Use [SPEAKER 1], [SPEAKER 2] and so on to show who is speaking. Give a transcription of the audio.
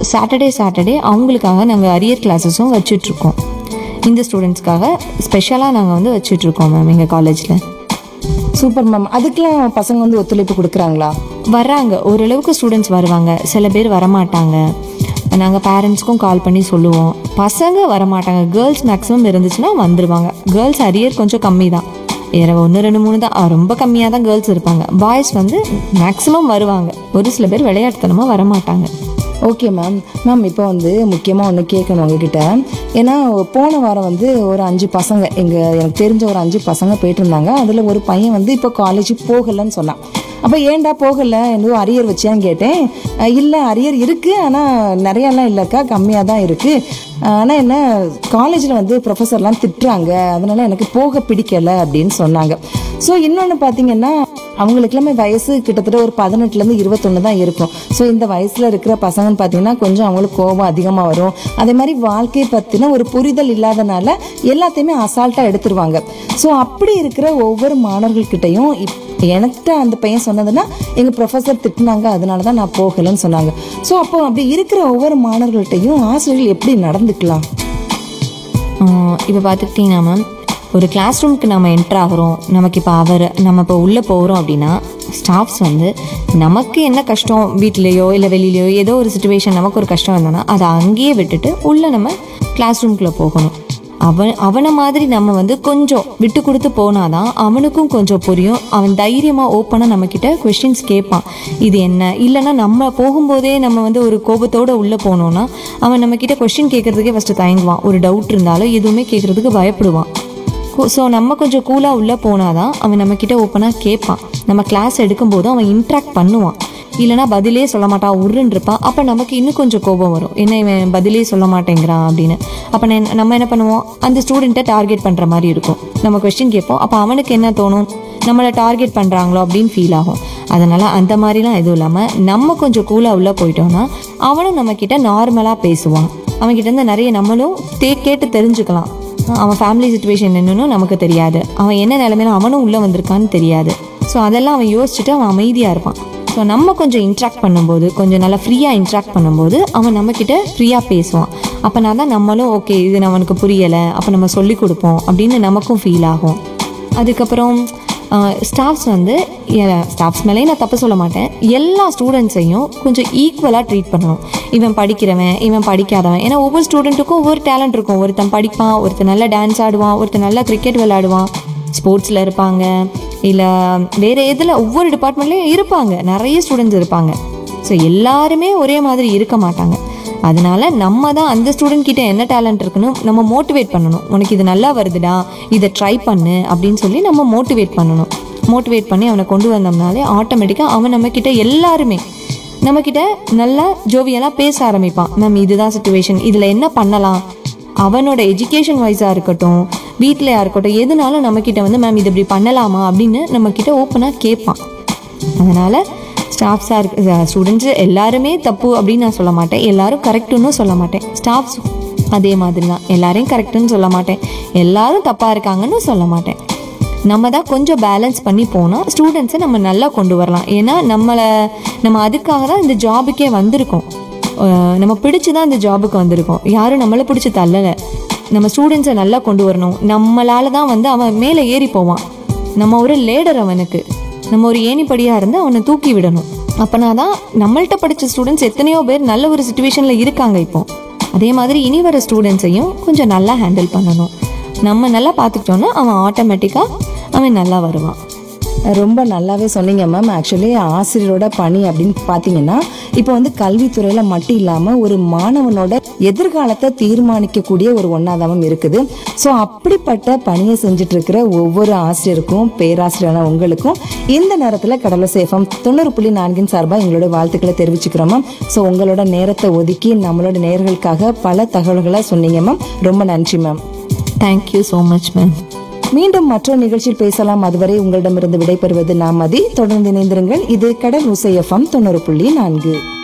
[SPEAKER 1] Saturday Saturday அவங்களுக்காக நாங்கள் arrear கிளாஸஸும் வச்சிட்ருக்கோம் இந்த ஸ்டூடெண்ட்ஸ்க்காக ஸ்பெஷலாக நாங்கள் வந்து வச்சிட்ருக்கோம் மேம் எங்கள் காலேஜில்
[SPEAKER 2] சூப்பர் மேம் அதுக்கெல்லாம் பசங்க வந்து ஒத்துழைப்பு கொடுக்குறாங்களா
[SPEAKER 1] வர்றாங்க ஓரளவுக்கு ஸ்டூடெண்ட்ஸ் வருவாங்க சில பேர் வரமாட்டாங்க நாங்கள் பேரண்ட்ஸ்க்கும் கால் பண்ணி சொல்லுவோம் பசங்க வரமாட்டாங்க கேர்ள்ஸ் மேக்ஸிமம் இருந்துச்சுன்னா வந்துடுவாங்க கேர்ள்ஸ் அரியர் கொஞ்சம் கம்மி தான் வேற ஒன்று ரெண்டு மூணு தான் அஹ் ரொம்ப கம்மியாக தான் கேர்ள்ஸ் இருப்பாங்க பாய்ஸ் வந்து மேக்ஸிமம் வருவாங்க ஒரு சில பேர் விளையாட்டுத்தனமாக வரமாட்டாங்க
[SPEAKER 2] ஓகே மேம் மேம் இப்போ வந்து முக்கியமாக ஒன்று கேட்கணும் உங்ககிட்ட ஏன்னா போன வாரம் வந்து ஒரு அஞ்சு பசங்க எங்கள் எனக்கு தெரிஞ்ச ஒரு அஞ்சு பசங்க போயிட்டு இருந்தாங்க அதில் ஒரு பையன் வந்து இப்போ காலேஜ் போகலைன்னு சொன்னான் அப்போ ஏன்டா போகலை எதுவும் அரியர் வச்சியான்னு கேட்டேன் இல்லை அரியர் இருக்குது ஆனால் நிறையாலாம் இல்லைக்கா கம்மியாக தான் இருக்குது ஆனால் என்ன காலேஜில் வந்து ப்ரொஃபஸர்லாம் திட்டுறாங்க அதனால எனக்கு போக பிடிக்கல அப்படின்னு சொன்னாங்க ஸோ இன்னொன்று பார்த்தீங்கன்னா அவங்களுக்குலாமே வயசு கிட்டத்தட்ட ஒரு பதினெட்டுலேருந்து இருபத்தொன்று தான் இருக்கும் ஸோ இந்த வயசில் இருக்கிற பசங்கன்னு பார்த்தீங்கன்னா கொஞ்சம் அவங்களுக்கு கோபம் அதிகமாக வரும் அதே மாதிரி வாழ்க்கையை பற்றின ஒரு புரிதல் இல்லாதனால எல்லாத்தையுமே அசால்ட்டாக எடுத்துருவாங்க ஸோ அப்படி இருக்கிற ஒவ்வொரு மாணவர்கள்கிட்டையும் இப் எனக்கு அந்த பையன் சொன்னதுன்னா எங்கள் ப்ரொஃபஸர் திட்டினாங்க அதனால தான் நான் போகலைன்னு சொன்னாங்க ஸோ அப்போ அப்படி இருக்கிற ஒவ்வொரு மாணவர்கள்ட்டையும் ஆசிரியர்கள் எப்படி நடந்துக்கலாம்
[SPEAKER 1] இப்போ பார்த்துக்கிட்டிங்கன்னா மேம் ஒரு கிளாஸ் ரூமுக்கு நம்ம என்ட்ரு ஆகிறோம் நமக்கு இப்போ அவர் நம்ம இப்போ உள்ளே போகிறோம் அப்படின்னா ஸ்டாஃப்ஸ் வந்து நமக்கு என்ன கஷ்டம் வீட்லேயோ இல்லை வெளியிலையோ ஏதோ ஒரு சுச்சுவேஷன் நமக்கு ஒரு கஷ்டம் இருந்தோன்னா அதை அங்கேயே விட்டுட்டு உள்ளே நம்ம கிளாஸ் ரூம்குள்ளே போகணும் அவன் அவனை மாதிரி நம்ம வந்து கொஞ்சம் விட்டு கொடுத்து போனாதான் அவனுக்கும் கொஞ்சம் புரியும் அவன் தைரியமாக ஓப்பனாக நம்மக்கிட்ட கொஷின்ஸ் கேட்பான் இது என்ன இல்லைன்னா நம்ம போகும்போதே நம்ம வந்து ஒரு கோபத்தோட உள்ளே போனோம்னா அவன் நம்மக்கிட்ட கொஷின் கேட்கறதுக்கே ஃபஸ்ட்டு தயங்குவான் ஒரு டவுட் இருந்தாலும் எதுவுமே கேட்கறதுக்கு பயப்படுவான் ஸோ நம்ம கொஞ்சம் கூலாக உள்ளே போனாதான் அவன் நம்மக்கிட்ட ஓப்பனாக கேட்பான் நம்ம கிளாஸ் எடுக்கும்போது அவன் இன்ட்ராக்ட் பண்ணுவான் இல்லைனா பதிலே சொல்ல மாட்டான் உருன்னு இருப்பான் அப்போ நமக்கு இன்னும் கொஞ்சம் கோபம் வரும் என்ன இவன் பதிலே சொல்ல மாட்டேங்கிறான் அப்படின்னு அப்போ நான் நம்ம என்ன பண்ணுவோம் அந்த ஸ்டூடெண்ட்டை டார்கெட் பண்ணுற மாதிரி இருக்கும் நம்ம கொஸ்டின் கேட்போம் அப்போ அவனுக்கு என்ன தோணும் நம்மளை டார்கெட் பண்ணுறாங்களோ அப்படின்னு ஃபீல் ஆகும் அதனால் அந்த மாதிரிலாம் எதுவும் இல்லாமல் நம்ம கொஞ்சம் கூலாக உள்ளே போயிட்டோம்னா அவனும் நம்மக்கிட்ட நார்மலாக பேசுவான் அவன்கிட்ட இருந்து நிறைய நம்மளும் தே கேட்டு தெரிஞ்சுக்கலாம் அவன் ஃபேமிலி சுச்சுவேஷன் என்னன்னு நமக்கு தெரியாது அவன் என்ன நிலைமையில அவனும் உள்ளே வந்திருக்கான்னு தெரியாது ஸோ அதெல்லாம் அவன் யோசிச்சுட்டு அவன் அமைதியாக இருப்பான் ஸோ நம்ம கொஞ்சம் இன்ட்ராக்ட் பண்ணும்போது கொஞ்சம் நல்லா ஃப்ரீயாக இன்ட்ராக்ட் பண்ணும்போது அவன் நம்மக்கிட்ட ஃப்ரீயாக பேசுவான் அப்போனா தான் நம்மளும் ஓகே இது அவனுக்கு புரியலை அப்போ நம்ம சொல்லி கொடுப்போம் அப்படின்னு நமக்கும் ஃபீல் ஆகும் அதுக்கப்புறம் ஸ்டாஃப்ஸ் வந்து ஸ்டாஃப்ஸ் மேலேயும் நான் தப்பு சொல்ல மாட்டேன் எல்லா ஸ்டூடெண்ட்ஸையும் கொஞ்சம் ஈக்குவலாக ட்ரீட் பண்ணணும் இவன் படிக்கிறவன் இவன் படிக்காதவன் ஏன்னா ஒவ்வொரு ஸ்டூடெண்ட்டுக்கும் ஒவ்வொரு டேலண்ட் இருக்கும் ஒருத்தன் படிப்பான் ஒருத்தன் நல்லா டான்ஸ் ஆடுவான் ஒருத்தன் நல்லா கிரிக்கெட் விளையாடுவான் ஸ்போர்ட்ஸில் இருப்பாங்க இல்லை வேறு எதில் ஒவ்வொரு டிபார்ட்மெண்ட்லேயும் இருப்பாங்க நிறைய ஸ்டூடெண்ட்ஸ் இருப்பாங்க ஸோ எல்லாருமே ஒரே மாதிரி இருக்க மாட்டாங்க அதனால நம்ம தான் அந்த ஸ்டூடெண்ட் கிட்ட என்ன டேலண்ட் இருக்குன்னு நம்ம மோட்டிவேட் பண்ணணும் உனக்கு இது நல்லா வருதுடா இதை ட்ரை பண்ணு அப்படின்னு சொல்லி நம்ம மோட்டிவேட் பண்ணணும் மோட்டிவேட் பண்ணி அவனை கொண்டு வந்தோம்னாலே ஆட்டோமேட்டிக்காக அவன் நம்மக்கிட்ட எல்லாருமே நம்மக்கிட்ட நல்லா ஜோவியலாக பேச ஆரம்பிப்பான் மேம் இதுதான் சுச்சுவேஷன் இதில் என்ன பண்ணலாம் அவனோட எஜுகேஷன் வைஸாக இருக்கட்டும் வீட்டிலையா இருக்கட்டும் எதுனாலும் நம்மக்கிட்ட வந்து மேம் இது இப்படி பண்ணலாமா அப்படின்னு நம்மக்கிட்ட ஓப்பனாக கேட்பான் அதனால் ஸ்டாஃப்ஸாக இருக்க ஸ்டூடெண்ட்ஸ் எல்லாருமே தப்பு அப்படின்னு நான் சொல்ல மாட்டேன் எல்லாரும் கரெக்டுன்னு சொல்ல மாட்டேன் ஸ்டாஃப்ஸ் அதே மாதிரி தான் எல்லாரையும் கரெக்டுன்னு சொல்ல மாட்டேன் எல்லாரும் தப்பாக இருக்காங்கன்னு சொல்ல மாட்டேன் நம்ம தான் கொஞ்சம் பேலன்ஸ் பண்ணி போனால் ஸ்டூடெண்ட்ஸை நம்ம நல்லா கொண்டு வரலாம் ஏன்னா நம்மளை நம்ம அதுக்காக தான் இந்த ஜாபுக்கே வந்திருக்கோம் அஹ் நம்ம பிடிச்சி தான் இந்த ஜாபுக்கு வந்திருக்கோம் யாரும் நம்மளை பிடிச்சி தள்ளலை நம்ம ஸ்டூடெண்ட்ஸை நல்லா கொண்டு வரணும் நம்மளால தான் வந்து அவன் மேலே ஏறி போவான் நம்ம ஒரு லேடர் அவனுக்கு நம்ம ஒரு ஏணிப்படியாக இருந்து அவனை தூக்கி விடணும் அப்போனா தான் நம்மள்ட்ட படித்த ஸ்டூடெண்ட்ஸ் எத்தனையோ பேர் நல்ல ஒரு சுச்சுவேஷனில் இருக்காங்க இப்போ அதே மாதிரி இனி வர ஸ்டூடெண்ட்ஸையும் கொஞ்சம் நல்லா ஹேண்டில் பண்ணணும் நம்ம நல்லா பார்த்துக்கிட்டோன்னா அவன் ஆட்டோமேட்டிக்காக அவன் நல்லா வருவான்
[SPEAKER 2] ரொம்ப நல்லாவே சொன்னீங்க மேம் ஆக்சுவலி ஆசிரியரோட பணி அப்படின்னு பார்த்தீங்கன்னா இப்போ வந்து கல்வித்துறையில் மட்டும் இல்லாமல் ஒரு மாணவனோட எதிர்காலத்தை தீர்மானிக்கக்கூடிய ஒரு ஒன்னாதவம் இருக்குது ஸோ அப்படிப்பட்ட பணியை செஞ்சுட்டு இருக்கிற ஒவ்வொரு ஆசிரியருக்கும் பேராசிரியரான உங்களுக்கும் இந்த நேரத்தில் கடலை சேஃபம் தொண்ணூறு புள்ளி நான்கின் சார்பாக எங்களோட வாழ்த்துக்களை தெரிவிச்சுக்கிறோம் மேம் ஸோ உங்களோட நேரத்தை ஒதுக்கி நம்மளோட நேர்களுக்காக பல தகவல்களை சொன்னீங்க மேம் ரொம்ப நன்றி ma'am
[SPEAKER 1] thank you so much ma'am
[SPEAKER 2] மீண்டும் மற்றொரு நிகழ்ச்சியில் பேசலாம் அதுவரை உங்களிடமிருந்து விடைபெறுவது நாம் மதி தொடர்ந்து இணைந்திருங்கள் இது கடல் உசை எஃப்எம் தொண்ணூறு புள்ளி நான்கு